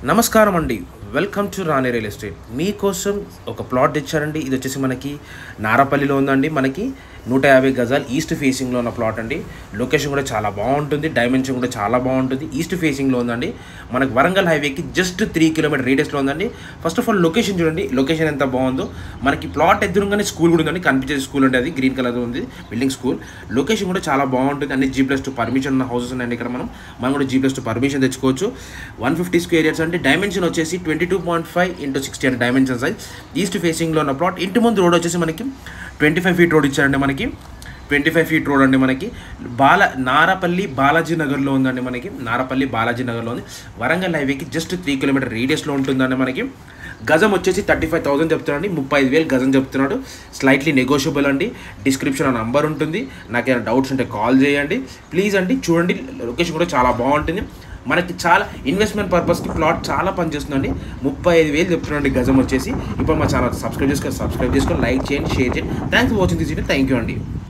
నమస్కారం అండి welcome to Rani real estate మీకోసం ఒక ప్లాట్ తెచ్చారండి ఇది వచ్చేసి మనకి నారపల్లిలో ఉందండి మనకి నూట యాభై గజాలు ఈస్ట్ ఫేసింగ్లో ఉన్న ప్లాట్ అండి లొకేషన్ కూడా చాలా బాగుంటుంది డైమెన్షన్ కూడా చాలా బాగుంటుంది ఈస్ట్ ఫేసింగ్లో ఉందండి మనకి వరంగల్ హైవేకి జస్ట్ త్రీ కిలోమీటర్ రేడియస్లో ఉందండి ఫస్ట్ ఆఫ్ ఆల్ లొకేషన్ చూడండి లొకేషన్ ఎంత బాగుందో మనకి ప్లాట్ ఎదురుగానే స్కూల్ కూడా ఉందండి కనిపించే స్కూల్ అంటే అది గ్రీన్ కలర్ ఉంది బిల్డింగ్ స్కూల్ లొకేషన్ కూడా చాలా బాగుంటుంది అన్ని జీ ప్లస్ టూ పర్మిషన్ ఉన్న హౌసెస్ ఉన్నాయండి ఇక్కడ మనం మనం కూడా జీ ప్లస్ టూ పర్మిషన్ తెచ్చుకోవచ్చు వన్ ఫిఫ్టీ స్క్వేర్ ఇయర్స్ అంటే డైమెన్షన్ వచ్చేసి twenty two point five into sixty అంటే డైమెన్షన్ సైజ్ ఈస్ట్ ఫేసింగ్లో ఉన్న ప్లాట్ ఇంటి ముందు రోడ్ వచ్చేసి మనకి ట్వంటీ ఫైవ్ ఫీట్ రోడ్ ఇచ్చారండి మనకి ట్వంటీ ఫైవ్ ఫీట్ రోడ్ అండి మనకి బాల నారపల్లి బాలాజీ నగర్లో ఉందండి మనకి నారపల్లి బాలాజీ నగర్లో ఉంది వరంగల్ హైవేకి జస్ట్ త్రీ కిలోమీటర్ రేడియస్లో ఉంటుందండి మనకి గజం వచ్చేసి థర్టీ ఫైవ్ థౌసండ్ చెప్తున్నాడు ముప్పై ఐదు వేలు గజం చెప్తున్నాడు స్లైట్లీ నెగోషియబుల్ అండి డిస్క్రిప్షన్ ఆ నంబర్ ఉంటుంది నాకు ఏమైనా డౌట్స్ ఉంటే కాల్ చేయండి ప్లీజ్ అండి చూడండి లొకేషన్ కూడా చాలా బాగుంటుంది మనకి చాలా ఇన్వెస్ట్మెంట్ పర్పస్కి ప్లాట్ చాలా పనిచేస్తుందండి ముప్పై ఐదు వేలు చెప్తున్నాండి గజం వచ్చేసి ఇప్పుడు మా ఛానల్ సబ్స్క్రైబ్ చేసుకొని సబ్స్క్రైబ్ చేసుకొని లైక్ చేయండి షేర్ చేయండి thanks for watching this video thank you అండి